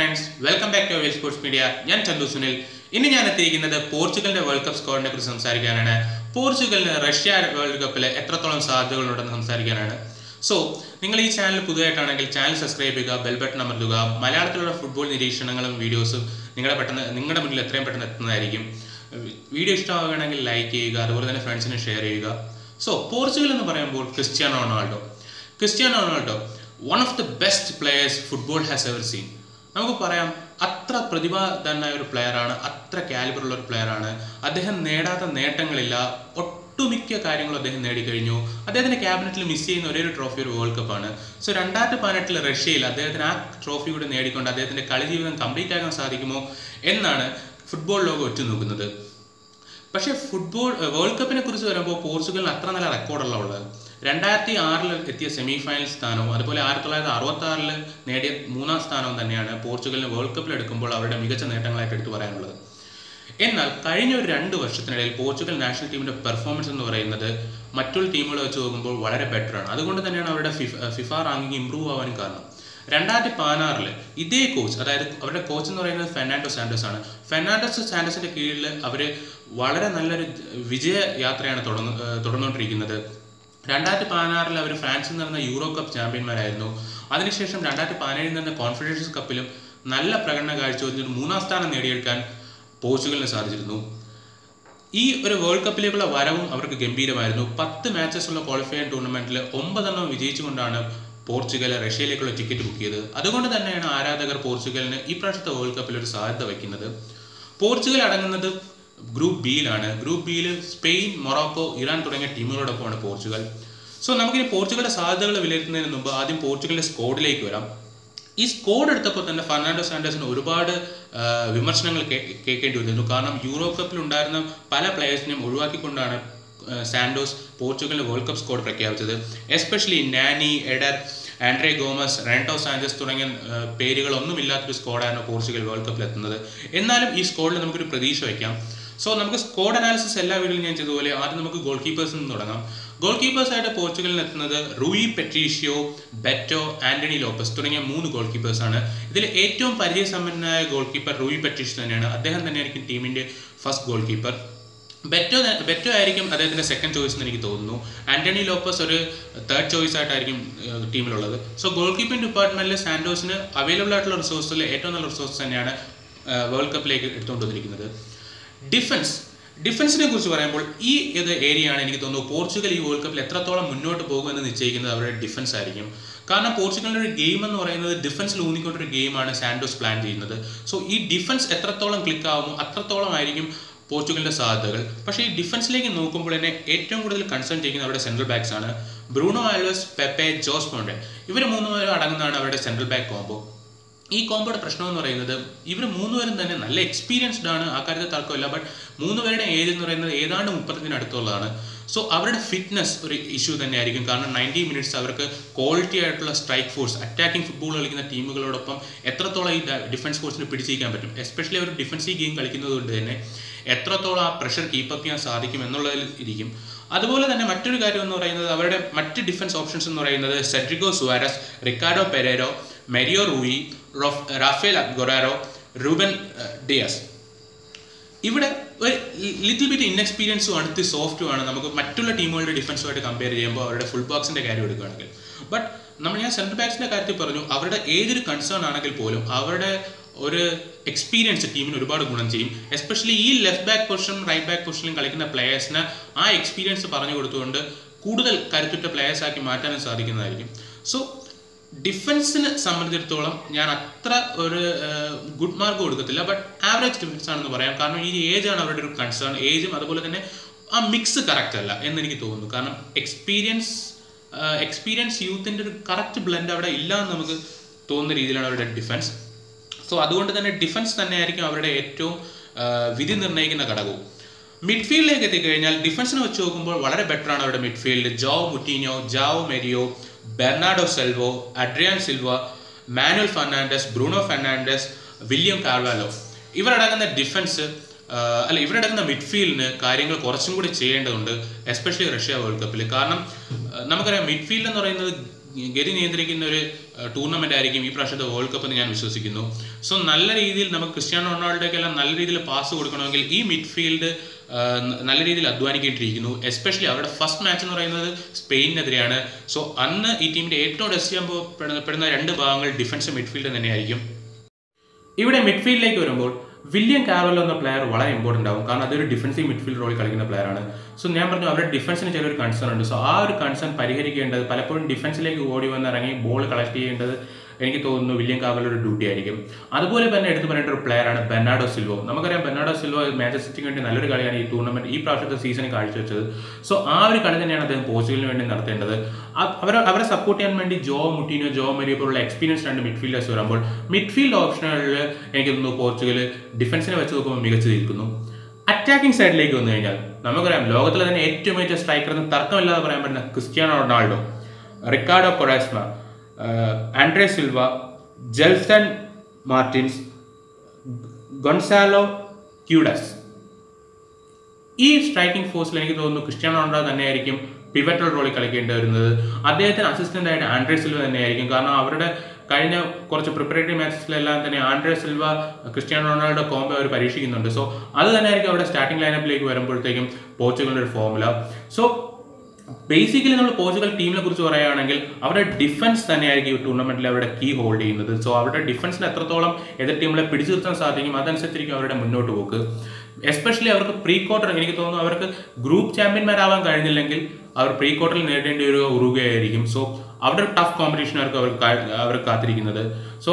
friends welcome back to Well Sports Media ഞാൻ ചന്തു സുനിൽ ഇന്ന് ഞാൻ എത്തിയിരിക്കുന്നത് പോർച്ചുഗലിന്റെ വേൾഡ് കപ്പ് സ്കോറിനെ കുറിച്ച് സംസാരിക്കാനാണ് പോർച്ചുഗലിന് റഷ്യ വേൾഡ് കപ്പിൽ എത്രത്തോളം സാധ്യതകളുണ്ടെന്ന് സംസാരിക്കാനാണ് സോ നിങ്ങൾ ഈ ചാനൽ പുതുതായിട്ടാണെങ്കിൽ ചാനൽ സബ്സ്ക്രൈബ് ചെയ്യുക ബെൽ ബട്ടൺ അമർത്തുക മലയാളത്തിലുള്ള ഫുട്ബോൾ നിരീക്ഷണങ്ങളും വീഡിയോസും നിങ്ങളെ പെട്ടെന്ന് നിങ്ങളുടെ മുന്നിൽ എത്രയും പെട്ടെന്ന് എത്തുന്നതായിരിക്കും വീഡിയോ ഇഷ്ടമാവുകയാണെങ്കിൽ ലൈക്ക് ചെയ്യുക അതുപോലെ തന്നെ ഫ്രണ്ട്സിന് ഷെയർ ചെയ്യുക സോ പോർച്ചുഗൽ എന്ന് പറയുമ്പോൾ Cristiano Ronaldo Cristiano Ronaldo one of the best players football has ever seen നമുക്ക് പറയാം അത്ര പ്രതിഭാധനായ ഒരു പ്ലെയറാണ് അത്ര കാലിബർ ഉള്ള ഒരു പ്ലെയറാണ് അദ്ദേഹം നേടാത്ത നേട്ടങ്ങളില്ല ഒട്ടുമിക്ക കാര്യങ്ങളും അദ്ദേഹം നേടിക്കഴിഞ്ഞു അദ്ദേഹത്തിന്റെ ക്യാബിനറ്റിൽ മിസ് ചെയ്യുന്ന ഒരേ ഒരു ട്രോഫി ഒരു വേൾഡ് കപ്പാണ് സോ രണ്ടായിരത്തി പതിനെട്ടിൽ റഷ്യയിൽ അദ്ദേഹത്തിന് ആ ട്രോഫി കൂടി നേടിക്കൊണ്ട് അദ്ദേഹത്തിന്റെ കളി ജീവിതം കംപ്ലീറ്റ് ആക്കാൻ സാധിക്കുമോ എന്നാണ് ഫുട്ബോൾ ലോകം ഉറ്റുനോക്കുന്നത് പക്ഷേ ഫുട്ബോൾ വേൾഡ് കപ്പിനെ കുറിച്ച് വരുമ്പോൾ പോർച്ചുഗലിന് അത്ര നല്ല റെക്കോർഡല്ല ഉള്ളത് രണ്ടായിരത്തി ആറിൽ എത്തിയ സെമി ഫൈനൽ സ്ഥാനവും അതുപോലെ ആയിരത്തി തൊള്ളായിരത്തി അറുപത്തി ആറിൽ നേടിയ മൂന്നാം സ്ഥാനവും തന്നെയാണ് പോർച്ചുഗലിന് വേൾഡ് കപ്പിൽ എടുക്കുമ്പോൾ അവരുടെ മികച്ച നേട്ടങ്ങളായിട്ട് എടുത്തു പറയാനുള്ളത് എന്നാൽ കഴിഞ്ഞ ഒരു രണ്ട് വർഷത്തിനിടയിൽ പോർച്ചുഗൽ നാഷണൽ ടീമിന്റെ പെർഫോമൻസ് എന്ന് പറയുന്നത് മറ്റുള്ള ടീമുകളെ വെച്ച് നോക്കുമ്പോൾ വളരെ ബെറ്റർ ആണ് അതുകൊണ്ട് തന്നെയാണ് അവരുടെ ഫിഫ ഫിഫ റാങ്കിങ് ഇമ്പ്രൂവ് ആവാനും കാരണം രണ്ടായിരത്തി പതിനാറില് ഇതേ കോച്ച് അതായത് അവരുടെ കോച്ച് എന്ന് പറയുന്നത് ഫെർണാണ്ടോ സാൻഡോസ് ആണ് ഫെർണാണ്ടോ സാൻഡോസിന്റെ കീഴിൽ അവർ വളരെ നല്ലൊരു വിജയ യാത്രയാണ് തുടർന്ന് തുടർന്നുകൊണ്ടിരിക്കുന്നത് രണ്ടായിരത്തി പതിനാറിൽ അവർ ഫ്രാൻസിൽ നടന്ന യൂറോ കപ്പ് ചാമ്പ്യന്മാരായിരുന്നു അതിനുശേഷം രണ്ടായിരത്തി പതിനേഴിൽ നടന്ന കോൺഫെഡറേഷൻസ് കപ്പിലും നല്ല പ്രകടനം കാഴ്ചവെച്ചിട്ട് മൂന്നാം സ്ഥാനം നേടിയെടുക്കാൻ പോർച്ചുഗലിന് സാധിച്ചിരുന്നു ഈ ഒരു വേൾഡ് കപ്പിലേക്കുള്ള വരവും അവർക്ക് ഗംഭീരമായിരുന്നു പത്ത് മാച്ചസ് ഉള്ള ക്വാളിഫയിങ് ടൂർണമെന്റിൽ ഒമ്പതെണ്ണം വിജയിച്ചുകൊണ്ടാണ് പോർച്ചുഗൽ റഷ്യയിലേക്കുള്ള ടിക്കറ്റ് ബുക്ക് ചെയ്തത് അതുകൊണ്ട് തന്നെയാണ് ആരാധകർ പോർച്ചുഗലിന് ഈ പ്രാവശ്യത്തെ വേൾഡ് കപ്പിൽ ഒരു സാധ്യത വയ്ക്കുന്നത് പോർച്ചുഗൽ അടങ്ങുന്നത് ഗ്രൂപ്പ് ബിയിലാണ് ഗ്രൂപ്പ് ബിയിൽ സ്പെയിൻ മൊറോക്കോ ഇറാൻ തുടങ്ങിയ ടീമുകളോടൊപ്പമാണ് പോർച്ചുഗൽ സോ നമുക്കിനി പോർച്ചുഗലിന്റെ സാധ്യതകൾ വിലയിരുത്തുന്നതിന് മുമ്പ് ആദ്യം പോർച്ചുഗലിന്റെ സ്കോഡിലേക്ക് വരാം ഈ സ്കോഡ് എടുത്തപ്പോൾ തന്നെ ഫെർണാണ്ടോ സാൻഡേഴ്സിന് ഒരുപാട് വിമർശനങ്ങൾ കേൾക്കേണ്ടി വന്നിരുന്നു കാരണം യൂറോ കപ്പിൽ ഉണ്ടായിരുന്ന പല പ്ലെയേഴ്സിനെയും ഒഴിവാക്കിക്കൊണ്ടാണ് സാൻഡോസ് പോർച്ചുഗലിന്റെ വേൾഡ് കപ്പ് സ്കോഡ് പ്രഖ്യാപിച്ചത് especially Nani Eder Andre Gomes Renato Sanches തുടങ്ങിയ പേരുകളൊന്നുമില്ലാത്തൊരു സ്കോഡാണ് പോർച്ചുഗൽ വേൾഡ് കപ്പിൽ എത്തുന്നത് എന്നാലും ഈ സ്കോഡിൽ നമുക്കൊരു പ്രതീക്ഷ വയ്ക്കാം സോ നമുക്ക് സ്കോഡ് അനാലിസിസ് എല്ലാ വീഡിയോയിലും ഞാൻ ചെയ്തതുപോലെ ആദ്യം നമുക്ക് ഗോൾ കീപ്പേഴ്സിൽ നിന്ന് തുടങ്ങാം ഗോൾ കീപ്പേഴ്സായിട്ട് പോർച്ചുഗലിൽ എത്തുന്നത് Rui Patricio Beto Anthony Lopes തുടങ്ങിയ മൂന്ന് ഗോൾ കീപ്പേഴ്സാണ് ഇതിൽ ഏറ്റവും പരിചയസമ്പന്നനായ ഗോൾ കീപ്പർ റൂയി പെട്രീഷ്യോ തന്നെയാണ് അദ്ദേഹം തന്നെയായിരിക്കും ടീമിന്റെ first goalkeeper Beto Beto ആയിരിക്കും അദ്ദേഹത്തിന്റെ സെക്കൻഡ് ചോയ്സ് എന്ന് എനിക്ക് തോന്നുന്നു ആന്റണി ലോപ്പസ് ഒരു തേർഡ് ചോയ്സ് ആയിട്ടായിരിക്കും ടീമിലുള്ളത് സോ ഗോൾ കീപ്പിംഗ് ഡിപ്പാർട്ട്മെന്റിൽ സാന്റോസിന് അവൈലബിൾ ആയിട്ടുള്ള റിസോഴ്സിൽ ഏറ്റവും നല്ല റിസോഴ്സ് തന്നെയാണ് വേൾഡ് കപ്പിലേക്ക് എടുത്തുകൊണ്ടിരിക്കുന്നത് ഡിഫൻസ് ഡിഫൻസിനെ കുറിച്ച് പറയുമ്പോൾ ഈ ഇത് ഏരിയയാണ് എനിക്ക് തോന്നുന്നു പോർച്ചുഗൽ ഈ വേൾഡ് കപ്പിൽ എത്രത്തോളം മുന്നോട്ട് പോകുമെന്ന് നിശ്ചയിക്കുന്നത് അവരുടെ ഡിഫൻസ് ആയിരിക്കും കാരണം പോർച്ചുഗലിന്റെ ഒരു ഗെയിം എന്ന് പറയുന്നത് ഡിഫൻസിൽ ഊന്നിക്കൊണ്ടൊരു ഗെയിമാണ് സാൻഡോസ് പ്ലാൻ ചെയ്യുന്നത് സോ ഈ ഡിഫൻസ് എത്രത്തോളം ക്ലിക്ക് ആകുമോ അത്രത്തോളം ആയിരിക്കും പോർച്ചുഗലിന്റെ സാധ്യതകൾ പക്ഷേ ഈ ഡിഫൻസിലേക്ക് നോക്കുമ്പോൾ തന്നെ ഏറ്റവും കൂടുതൽ കൺസേൺ ചെയ്യുന്നത് അവരുടെ സെൻട്രൽ ബാക്സ് ആണ് Bruno Alves Pepe Jose Fonte ഇവർ മൂന്നുപേരും അടങ്ങുന്നതാണ് അവരുടെ സെൻട്രൽ ബാക്ക് കോംബോ ഈ കോമ്പോയുടെ പ്രശ്നം എന്ന് പറയുന്നത് ഇവർ മൂന്നുപേരും തന്നെ നല്ല എക്സ്പീരിയൻസ്ഡ് ആണ് ആ കാര്യത്തിൽ തർക്കമില്ല ബട്ട് മൂന്നുപേരുടെ ഏജ് എന്ന് പറയുന്നത് ഏതാണ്ട് മുപ്പത്തഞ്ചിന് അടുത്തുള്ളതാണ് സോ അവരുടെ ഫിറ്റ്നസ് ഒരു ഇഷ്യൂ തന്നെയായിരിക്കും കാരണം നയൻറ്റി മിനിറ്റ്സ് അവർക്ക് ക്വാളിറ്റി ആയിട്ടുള്ള സ്ട്രൈക്ക് ഫോഴ്സ് അറ്റാക്കിംഗ് ഫുട്ബോൾ കളിക്കുന്ന ടീമുകളോടൊപ്പം എത്രത്തോളം ഈ ഡിഫൻസ് ഫോഴ്സിന് പിടിച്ചിരിക്കാൻ പറ്റും എസ്പെഷ്യലി അവർ ഡിഫൻസീവ് ഗെയിം കളിക്കുന്നത് കൊണ്ട് തന്നെ എത്രത്തോളം ആ പ്രഷർ കീപ്പപ്പ് ചെയ്യാൻ സാധിക്കും എന്നുള്ളതിൽ ഇരിക്കും അതുപോലെ തന്നെ മറ്റൊരു കാര്യം എന്ന് പറയുന്നത് അവരുടെ മറ്റ് ഡിഫൻസ് ഓപ്ഷൻസ് എന്ന് പറയുന്നത് Cedric Soares Ricardo Pereira Mario Rui Raphael Guerreiro Ruben Dias ഇവിടെ ഒരു ലിറ്റിൽ ബിറ്റ് ഇൻഎക്സ്പീരിയൻസും അടുത്ത് സോഫ്റ്റുമാണ് നമുക്ക് മറ്റുള്ള ടീമുകളുടെ ഡിഫൻസുമായിട്ട് കമ്പയർ ചെയ്യുമ്പോൾ അവരുടെ ഫുൾ ബോക്സിന്റെ കാര്യം എടുക്കുകയാണെങ്കിൽ ബട്ട് നമ്മൾ ഞാൻ സെൻട്രൽ ബാക്സിന്റെ കാര്യത്തിൽ പറഞ്ഞു അവരുടെ ഏതൊരു കൺസേൺ ആണെങ്കിൽ പോലും അവരുടെ ഒരു എക്സ്പീരിയൻസ് ടീമിന് ഒരുപാട് ഗുണം ചെയ്യും എസ്പെഷ്യലി ഈ ലെഫ്റ്റ് ബാക്ക് പൊസിഷനും റൈറ്റ് ബാക്ക് പൊസിഷനിലും കളിക്കുന്ന പ്ലെയേഴ്സിന് ആ എക്സ്പീരിയൻസ് പറഞ്ഞു കൊടുത്തുകൊണ്ട് കൂടുതൽ കരുത്തുറ്റ പ്ലെയേഴ്സ് ആക്കി മാറ്റാനും സാധിക്കുന്നതായിരിക്കും സോ ഡിഫൻസിനെ സംബന്ധിച്ചിടത്തോളം ഞാൻ അത്ര ഒരു ഗുഡ് മാർക്ക് കൊടുക്കത്തില്ല ബട്ട് ആവറേജ് ഡിഫൻസ് ആണെന്ന് പറയാം കാരണം ഈ ഏജ് ആണ് അവരുടെ ഒരു കൺസേൺ ഏജും അതുപോലെ തന്നെ ആ മിക്സ് കറക്റ്റ് അല്ല എന്ന് എനിക്ക് തോന്നുന്നു കാരണം എക്സ്പീരിയൻസ് എക്സ്പീരിയൻസ് യൂത്തിൻ്റെ ഒരു കറക്റ്റ് ബ്ലെൻഡ് അവിടെ ഇല്ല എന്ന് നമുക്ക് തോന്നുന്ന രീതിയിലാണ് അവരുടെ ഡിഫൻസ് സോ അതുകൊണ്ട് തന്നെ ഡിഫൻസ് തന്നെയായിരിക്കും അവരുടെ ഏറ്റവും വിധി നിർണ്ണയിക്കുന്ന ഘടകവും മിഡ്ഫീൽഡിലേക്ക് എത്തിക്കഴിഞ്ഞാൽ ഡിഫൻസിനെ വെച്ച് നോക്കുമ്പോൾ വളരെ ബെറ്റർ ആണ് അവരുടെ midfield Joao Moutinho Joao Mario Bernardo Silva Adrien Silva Manuel Fernandes Bruno Fernandes William Carvalho ഇവരടങ്ങുന്ന ഡിഫൻസ് അല്ല ഇവരടങ്ങുന്ന മിഡ്ഫീൽഡിന് കാര്യങ്ങൾ കുറച്ചും കൂടി ചെയ്യേണ്ടതുണ്ട് എസ്പെഷ്യലി റഷ്യ വേൾഡ് കപ്പിൽ കാരണം നമുക്കറിയാം മിഡ്ഫീൽഡ് എന്ന് പറയുന്നത് ഗതി നിയന്ത്രിക്കുന്ന ഒരു ടൂർണമെൻ്റ് ആയിരിക്കും ഈ പ്രാവശ്യത്തെ വേൾഡ് കപ്പ് എന്ന് ഞാൻ വിശ്വസിക്കുന്നു സോ നല്ല രീതിയിൽ നമുക്ക് ക്രിസ്ത്യാനോ റൊണാൾഡോയ്ക്കെല്ലാം നല്ല രീതിയിൽ പാസ് കൊടുക്കണമെങ്കിൽ ഈ മിഡ്ഫീൽഡ് നല്ല രീതിയിൽ അധ്വാനിക്കേണ്ടിയിരിക്കുന്നു എസ്പെഷ്യലി അവരുടെ ഫസ്റ്റ് മാച്ച് എന്ന് പറയുന്നത് സ്പെയിനിനെതിരെയാണ് സോ അന്ന് ഈ ടീമിൻ്റെ ഏറ്റവും ടെസ്റ്റ് ചെയ്യാൻ പോ- പെടുന്ന പെടുന്ന രണ്ട് ഭാഗങ്ങൾ ഡിഫൻസ് മിഡ്ഫീൽഡ് തന്നെയായിരിക്കും ഇവിടെ മിഡ്ഫീൽഡിലേക്ക് വരുമ്പോൾ വില്യം കാർവലോ എന്ന പ്ലെയർ വളരെ ഇമ്പോർട്ടൻ്റ് ആവും കാരണം അതൊരു ഡിഫൻസീവ് മിഡ്ഫീൽഡ് റോളിൽ കളിക്കുന്ന player ആണ് സോ ഞാൻ പറഞ്ഞു അവരുടെ ഡിഫൻസിന് ചെറിയൊരു കൺസേൺ ഉണ്ട് സോ ആ ഒരു കൺസേൺ പരിഹരിക്കേണ്ടത് പലപ്പോഴും ഡിഫൻസിലേക്ക് ഓടി വന്ന് ഇറങ്ങി ബോൾ കളക്ട് ചെയ്യേണ്ടത് എനിക്ക് തോന്നുന്നു വില്യം കാവലോ ഒരു ഡ്യൂട്ടി ആയിരിക്കും അതുപോലെ തന്നെ എടുത്തു പറയേണ്ട ഒരു player ആണ് ബെർണാഡോ സിൽവോ നമുക്കറിയാം ബെർണാഡോ സിൽവോ മാഞ്ചസ്റ്റർ സിറ്റിക്ക് വേണ്ടി നല്ലൊരു കളിയാണ് ഈ ടൂർണമെന്റ് ഈ പ്രാവശ്യത്തെ സീസണിൽ കാഴ്ചവെച്ചത് സോ ആ ഒരു കളി തന്നെയാണ് അദ്ദേഹം പോർച്ചുഗലിന് വേണ്ടി നടത്തേണ്ടത് അ- അവരെ അവരെ സപ്പോർട്ട് ചെയ്യാൻ വേണ്ടി ജോ മുട്ടീനോ ജോ മെരിയോ പോലുള്ള എക്സ്പീരിയൻസ് രണ്ട് മിഡ്ഫീൽഡേഴ്സ് വരുമ്പോൾ മിഡ്ഫീൽഡ് ഓപ്ഷനുകളിൽ എനിക്ക് തോന്നുന്നു പോർച്ചുഗൽ ഡിഫൻസിനെ വെച്ച് നോക്കുമ്പോൾ മികച്ചു നിൽക്കുന്നു അറ്റാക്കിംഗ് സൈഡിലേക്ക് വന്നു കഴിഞ്ഞാൽ നമുക്കറിയാം ലോകത്തിലെ തന്നെ ഏറ്റവും മികച്ച സ്ട്രൈക്കർ എന്ന് തർക്കമില്ലാതെ പറയാൻ പറ്റുന്ന Cristiano Ronaldo Ricardo Quaresma Andre Silva Gelson Martins Goncalo Guedes ഈ സ്ട്രൈക്കിംഗ് ഫോഴ്സിൽ എനിക്ക് തോന്നുന്നു ക്രിസ്ത്യാനോ റൊണാൾഡോ തന്നെയായിരിക്കും പിവറ്റൽ റോളിൽ കളിക്കേണ്ടി വരുന്നത് അദ്ദേഹത്തിന് അസിസ്റ്റന്റ് ആയിട്ട് ആൻഡ്രേ സിൽവ തന്നെയായിരിക്കും കാരണം അവരുടെ കഴിഞ്ഞ കുറച്ച് പ്രിപ്പറേറ്ററി മാച്ചസിലെല്ലാം തന്നെ Andre Silva Cristiano Ronaldo combo അവർ പരീക്ഷിക്കുന്നുണ്ട് സോ അത് തന്നെയായിരിക്കും അവിടെ സ്റ്റാർട്ടിംഗ് ലൈനപ്പിലേക്ക് വരുമ്പോഴത്തേക്കും പോർച്ചുഗലിന്റെ ഒരു ഫോർമുല സോ ബേസിക്കലി നമ്മൾ പോർച്ചുഗൽ ടീമിനെ കുറിച്ച് പറയുകയാണെങ്കിൽ അവരുടെ ഡിഫൻസ് തന്നെയായിരിക്കും ഈ ടൂർണമെന്റിൽ അവരുടെ കീ ഹോൾഡ് ചെയ്യുന്നത് സോ അവരുടെ ഡിഫൻസിന് എത്രത്തോളം എതിർ ടീമിനെ പിടിച്ചു നിർത്താൻ സാധിക്കും അതനുസരിച്ചിരിക്കും അവരുടെ മുന്നോട്ട് പോക്ക് എസ്പെഷ്യലി അവർക്ക് പ്രീ ക്വാർട്ടർ എനിക്ക് തോന്നുന്നു അവർക്ക് ഗ്രൂപ്പ് ചാമ്പ്യന്മാരാവാൻ കഴിഞ്ഞില്ലെങ്കിൽ അവർ പ്രീ ക്വാർട്ടറിൽ നേരിടേണ്ടി ഒരു ഉറുകയായിരിക്കും സോ അവരുടെ ടഫ് കോമ്പറ്റീഷൻ അവർക്ക് അവർ കാ- അവർ കാത്തിരിക്കുന്നത് സോ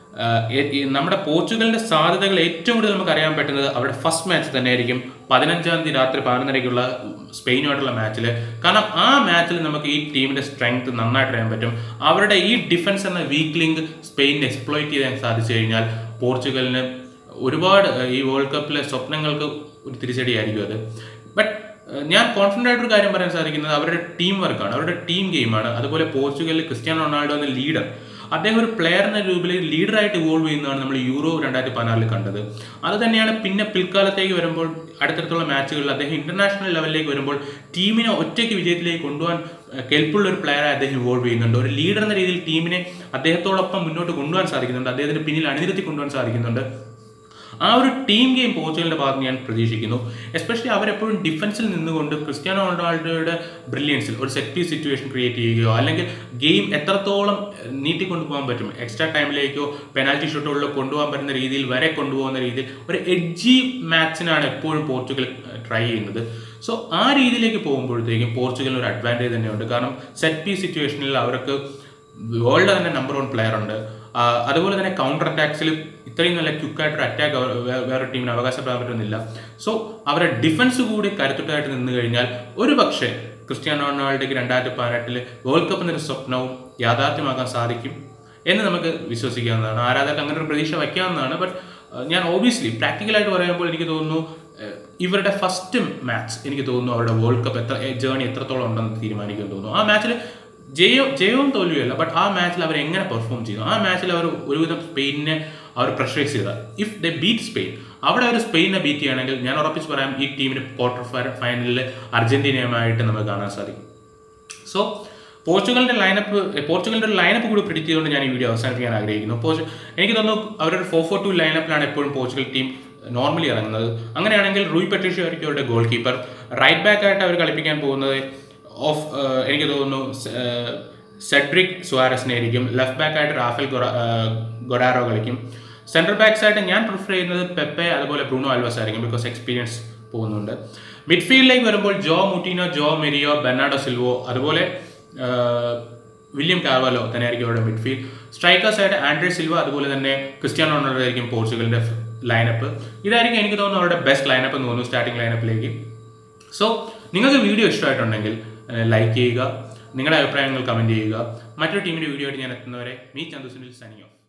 നമ്മുടെ പോർച്ചുഗലിന്റെ സാധ്യതകൾ ഏറ്റവും കൂടുതൽ നമുക്ക് അറിയാൻ പറ്റുന്നത് അവരുടെ ഫസ്റ്റ് മാച്ച് തന്നെയായിരിക്കും പതിനഞ്ചാം തീയതി രാത്രി പതിനൊന്നരയ്ക്കുള്ള സ്പെയിനുമായിട്ടുള്ള മാച്ചിൽ കാരണം ആ മാച്ചിൽ നമുക്ക് ഈ ടീമിന്റെ സ്ട്രെങ്ത് നന്നായിട്ട് അറിയാൻ പറ്റും അവരുടെ ഈ ഡിഫൻസ് എന്ന വീക്ക് ലിങ്ക് സ്പെയിനിന് എക്സ്പ്ലോയിറ്റ് ചെയ്യാൻ സാധിച്ചു കഴിഞ്ഞാൽ പോർച്ചുഗലിന് ഒരുപാട് ഏഹ്, ഈ വേൾഡ് കപ്പിലെ സ്വപ്നങ്ങൾക്ക് ഒരു തിരിച്ചടിയായിരിക്കും അത് ബട്ട് ഞാൻ കോൺഫിഡൻ്റ് ആയിട്ടൊരു കാര്യം പറയാൻ സാധിക്കുന്നത് അവരുടെ ടീം വർക്കാണ് അവരുടെ ടീം ഗെയിമാണ് അതുപോലെ പോർച്ചുഗലിൽ ക്രിസ്ത്യാനോ റൊണാൾഡോ എന്ന ലീഡർ അദ്ദേഹം ഒരു പ്ലെയർ എന്ന രൂപത്തിൽ ലീഡറായിട്ട് ഇവോൾവ് ചെയ്യുന്നതാണ് നമ്മൾ യൂറോ രണ്ടായിരത്തി പതിനാറിൽ കണ്ടത് അത് തന്നെയാണ് പിന്നെ പിൽക്കാലത്തേക്ക് വരുമ്പോൾ അടുത്തടുത്തുള്ള മാച്ചുകളിൽ അദ്ദേഹം ഇന്റർനാഷണൽ ലെവലിലേക്ക് വരുമ്പോൾ ടീമിനെ ഒറ്റയ്ക്ക് വിജയത്തിലേക്ക് കൊണ്ടുപോകാൻ ഏഹ്, കെൽപ്പുള്ള ഒരു പ്ലെയറായി അദ്ദേഹം ഇവോൾവ് ചെയ്യുന്നുണ്ട് ഒരു ലീഡർ എന്ന രീതിയിൽ ടീമിനെ അദ്ദേഹത്തോടൊപ്പം മുന്നോട്ട് കൊണ്ടുപോകാൻ സാധിക്കുന്നുണ്ട് അദ്ദേഹത്തിന് പിന്നിൽ അണിനിരത്തി കൊണ്ടുപോകാൻ സാധിക്കുന്നുണ്ട് ആ ഒരു ടീം ഗെയിം പോർച്ചുഗലിന്റെ ഭാഗത്ത് നിന്ന് ഞാൻ പ്രതീക്ഷിക്കുന്നു എസ്പെഷ്യലി അവരെപ്പോഴും ഡിഫൻസിൽ നിന്നുകൊണ്ട് ക്രിസ്ത്യാനോ റൊണാൾഡോയുടെ ബ്രില്യൻസിൽ ഒരു സെറ്റ് പീസ് സിറ്റുവേഷൻ ക്രിയേറ്റ് ചെയ്യുകയോ അല്ലെങ്കിൽ ഗെയിം എത്രത്തോളം നീട്ടിക്കൊണ്ടു പോകാൻ പറ്റും എക്സ്ട്രാ ടൈമിലേക്കോ പെനാൽറ്റി ഷൂട്ടുകളിലോ കൊണ്ടുപോകാൻ പറ്റുന്ന രീതിയിൽ വരെ കൊണ്ടുപോകുന്ന രീതിയിൽ ഒരു എഡ്ജി മാച്ചിനാണ് എപ്പോഴും പോർച്ചുഗൽ ട്രൈ ചെയ്യുന്നത് സോ ആ രീതിയിലേക്ക് പോകുമ്പോഴത്തേക്കും പോർച്ചുഗലിന് ഒരു അഡ്വാൻറ്റേജ് തന്നെയുണ്ട് കാരണം സെറ്റ് പീസ് സിറ്റുവേഷനിൽ അവർക്ക് വേൾഡ് തന്നെ നമ്പർ വൺ പ്ലെയർ ഉണ്ട് ആ, അതുപോലെ തന്നെ കൗണ്ടർ അറ്റാക്സിൽ ഇത്രയും നല്ല ക്വിക്കായിട്ടൊരു അറ്റാക്ക് വേറെ ടീമിന് അവകാശപ്പെടാൻ പറ്റുന്നില്ല സോ അവരുടെ ഡിഫൻസ് കൂടി കരുത്തുട്ടായിട്ട് നിന്ന് കഴിഞ്ഞാൽ ഒരു പക്ഷേ ക്രിസ്ത്യാനോ റൊണാൾഡോയ്ക്ക് രണ്ടായിരത്തി പതിനെട്ടില് വേൾഡ് കപ്പ് എന്നൊരു സ്വപ്നവും യാഥാർത്ഥ്യമാക്കാൻ സാധിക്കും എന്ന് നമുക്ക് വിശ്വസിക്കാവുന്നതാണ് ആരാധകർക്ക് അങ്ങനെ ഒരു പ്രതീക്ഷ വയ്ക്കാവുന്നതാണ് ബട്ട് ഞാൻ ഓബിയസ്ലി പ്രാക്ടിക്കലായിട്ട് പറയുമ്പോൾ എനിക്ക് തോന്നുന്നു ഏഹ്, ഇവരുടെ ഫസ്റ്റ് മാച്ച് എനിക്ക് തോന്നുന്നു അവരുടെ വേൾഡ് കപ്പ് എത്ര ജേണി എത്രത്തോളം ഉണ്ടെന്ന് തീരുമാനിക്കുമെന്ന് തോന്നുന്നു ആ മാച്ചിൽ ജയം ജയവും തോൽവിയല്ല ബട്ട് ആ മാച്ചിൽ അവർ എങ്ങനെ പെർഫോം ചെയ്തു ആ മാച്ചിൽ അവർ ഒരുവിധം സ്പെയിനിനെ അവർ പ്രഷറൈസ് ചെയ്ത ഇഫ് ദ ബീറ്റ് സ്പെയിൻ അവിടെ അവർ സ്പെയിനെ ബീറ്റ് ചെയ്യുകയാണെങ്കിൽ ഞാൻ ഉറപ്പിച്ച് പറയാം ഈ ടീമിന് ക്വാർട്ടർ ഫൈനലിൽ അർജന്റീനയുമായിട്ട് നമുക്ക് കാണാൻ സാധിക്കും സോ പോർച്ചുഗലിന്റെ ലൈനപ്പ് പോർച്ചുഗലിന്റെ ഒരു ലൈനപ്പ് കൂടി പ്രിഡിക്റ്റ് ചെയ്തുകൊണ്ട് ഞാൻ ഈ വീഡിയോ അവസാനിപ്പിക്കാൻ ആഗ്രഹിക്കുന്നു പോർച്ചു എനിക്ക് തോന്നുന്നു അവരുടെ ഫോർ ഫോർ ടു ലൈനപ്പിലാണ് എപ്പോഴും പോർച്ചുഗൽ ടീം നോർമലി ഇറങ്ങുന്നത് അങ്ങനെയാണെങ്കിൽ റൂയി പെട്രീഷ്യോ ആയിരിക്കും അവരുടെ ഗോൾ കീപ്പർ റൈറ്റ് ബാക്ക് ആയിട്ട് അവർ കളിപ്പിക്കാൻ പോകുന്നത് ഓഫ് എനിക്ക് തോന്നുന്നു സെഡ്രിക് സുവാരസിനെ ആയിരിക്കും ലെഫ്റ്റ് ബാക്ക് ആയിട്ട് റാഫേൽ ഗൊറ- ഏഹ് ഗൊഡാറോ കളിക്കും സെൻട്രൽ ബാക്സ് ആയിട്ട് ഞാൻ പ്രിഫർ ചെയ്യുന്നത് പെപ്പെ അതുപോലെ ബ്രൂണോ ആൽവസ് ആയിരിക്കും ബിക്കോസ് എക്സ്പീരിയൻസ് പോകുന്നുണ്ട് മിഡ്ഫീൽഡിലേക്ക് വരുമ്പോൾ ജോ മുട്ടീനോ ജോ മെരിയോ ബെർണാഡോ സിൽവോ അതുപോലെ ആഹ്, വില്യം കാർവാലോ തന്നെയായിരിക്കും അവരുടെ മിഡ്ഫീൽഡ് സ്ട്രൈക്കേഴ്സ് ആയിട്ട് ആൻഡ്രേ സിൽവ അതുപോലെ തന്നെ ക്രിസ്ത്യാനോ റൊണാൾഡോ ആയിരിക്കും പോർച്ചുഗലിന്റെ ലൈനപ്പ് ഇതായിരിക്കും എനിക്ക് തോന്നുന്നു അവരുടെ ബെസ്റ്റ് ലൈനപ്പ് എന്ന് തോന്നുന്നു സ്റ്റാർട്ടിംഗ് ലൈനപ്പിലേക്ക് സോ നിങ്ങൾക്ക് വീഡിയോ ഇഷ്ടമായിട്ടുണ്ടെങ്കിൽ ലൈക്ക് ചെയ്യുക നിങ്ങളുടെ അഭിപ്രായങ്ങൾ കമൻറ്റ് ചെയ്യുക മറ്റൊരു ടീമിൻ്റെ വീഡിയോ ആയിട്ട് ഞാൻ എത്തുന്നവരെ മീ ചന്ദു സുനിൽ സനിയോ